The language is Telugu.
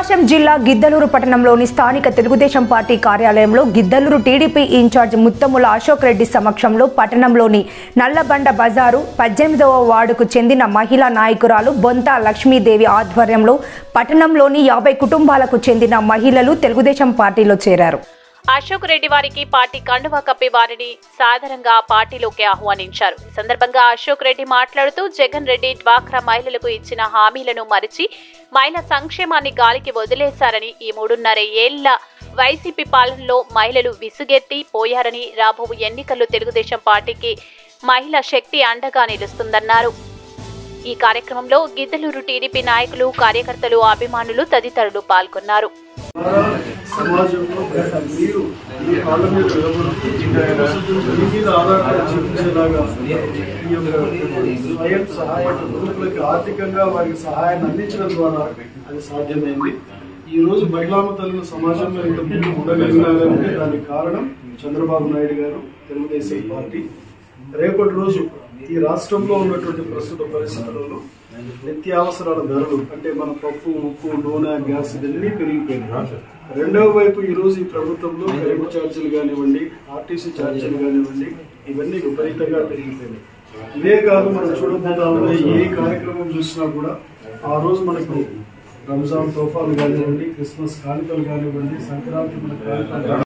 ప్రకాశం జిల్లా గిద్దలూరు పట్టణంలోని స్థానిక తెలుగుదేశం పార్టీ కార్యాలయంలో గిద్దలూరు టీడీపీ ఇన్ఛార్జ్ ముత్తముల అశోక్ రెడ్డి సమక్షంలో పట్టణంలోని నల్లబండ బజారు పద్దెనిమిదవ వార్డుకు చెందిన మహిళా నాయకురాలు బొంత లక్ష్మీదేవి ఆధ్వర్యంలో పట్టణంలోని యాభై కుటుంబాలకు చెందిన మహిళలు తెలుగుదేశం పార్టీలో చేరారు అశోక్ రెడ్డి వారికి పార్టీ కండువా కప్పి వారిని సాధారణంగా పార్టీలోకి ఆహ్వానించారు ఈ సందర్భంగా అశోక్ రెడ్డి మాట్లాడుతూ జగన్ రెడ్డి డ్వాక్రా మహిళలకు ఇచ్చిన హామీలను మరిచి మహిళా సంక్షేమాన్ని గాలికి వదిలేశారని ఈ మూడున్నర ఏళ్ల వైసీపీ పాలనలో మహిళలు విసుగెత్తి పోయారని రాబో ఎన్నికల్లో తెలుగుదేశం పార్టీకి మహిళా శక్తి అండగా నిలుస్తుందన్నారు ఈ కార్యక్రమంలో గిద్దలూరు టీడీపీ నాయకులు కార్యకర్తలు అభిమానులు తదితరులు పాల్గొన్నారు ద్వారా సమాజంలో మీరు మీ కాళ్ళ మీద నిలబడుతూ మీ మీద ఆధారపడి జీవించేలాగా ఈ యొక్క స్వయం సహాయక గ్రూపులకి ఆర్థికంగా వారికి సహాయాన్ని అందించడం ద్వారా అది సాధ్యమైంది ఈ రోజు మహిళామ తల్లులు సమాజంలో ఇంత ముందు ఉండగలిగినారంటే దానికి కారణం చంద్రబాబు నాయుడు గారు తెలుగుదేశం పార్టీ రేపటి రోజు ఈ రాష్ట్రంలో ఉన్నటువంటి ప్రస్తుత పరిస్థితులలో నిత్యావసరాల ధరలు అంటే మన పప్పు ఉప్పు నూనె గ్యాస్ ఇవన్నీ పెరిగిపోయినాయి రెండవ వైపు ఈ రోజు ఈ ప్రభుత్వంలో కరెంటు ఛార్జీలు కానివ్వండి ఆర్టీసీ ఛార్జీలు కానివ్వండి ఇవన్నీ విపరీతంగా పెరిగిపోయినాయి ఇవే కాదు మనం చూడబోతా ఉన్న ఏ కార్యక్రమం చూసినా కూడా ఆ రోజు మనకు రంజాన్ తోఫాలు కానివ్వండి క్రిస్మస్ కానుకలు కానివ్వండి సంక్రాంతి మన కానుకలు